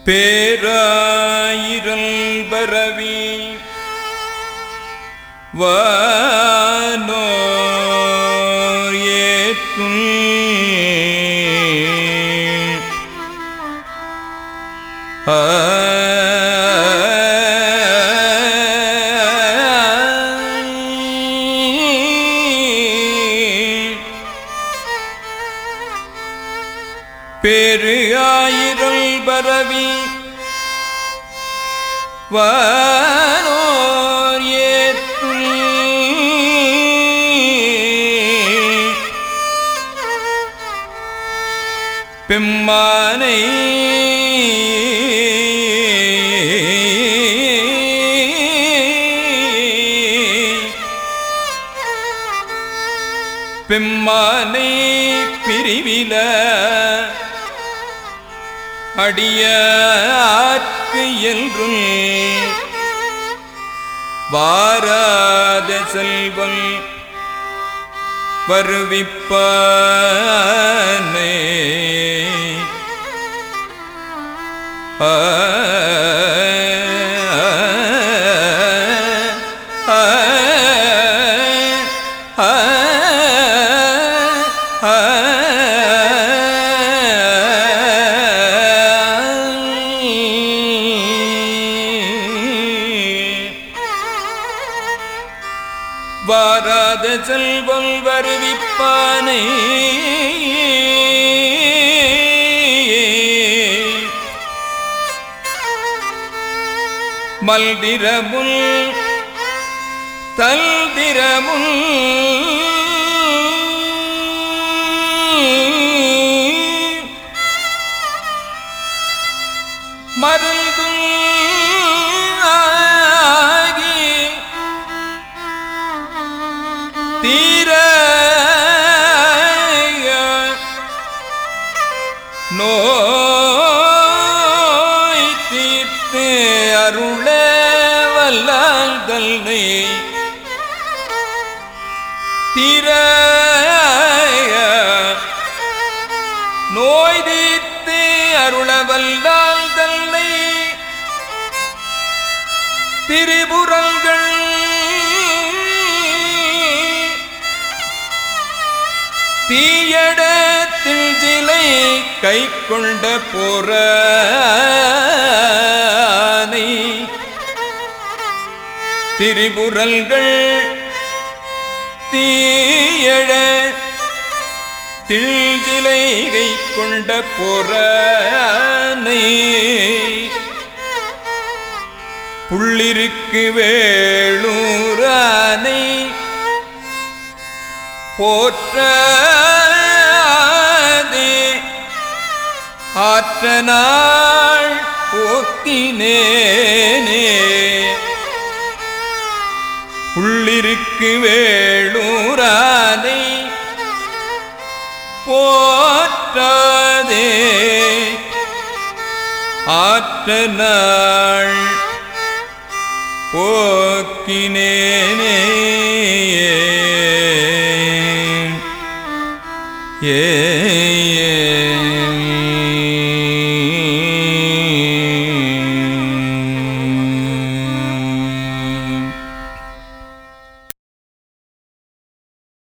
பேராயிரல் பரவி வானோர் ஏற்றும் பெரு ஆயிரல் பரவி வானோர் ஏற்றும் பெம்மானை பெம்மானை பிரிவில அடியார்க்கு என்றும் வாராத செல்வம் வருவிப்பானே ஆ, ஆ, ஆ, ஆ, வாராத செல்வம் வருவிப்பானை மல்திரமுல் தல்திரமுல் மருந்தும் ஆகி தீர நோய் தீர்த்து அருள வல்லால் தன்னை தீர நோய் தீர்த்து அருள வல்லால் தன்னை திரிபுரங்கள் தீயடத்தில் சிலை கை கொண்ட போரானை திரிபுரல்கள் தீயழ திழ்சிலை கை கொண்ட போரானை புள்ளிருக்கு வேளூரானை போற்றாதே ஆற்ற நாள் போக்கினேனே உள்ளிருக்கு வேளூரானை போற்றாதே ஆற்ற நாள் போக்கினேனே ஏ ஏ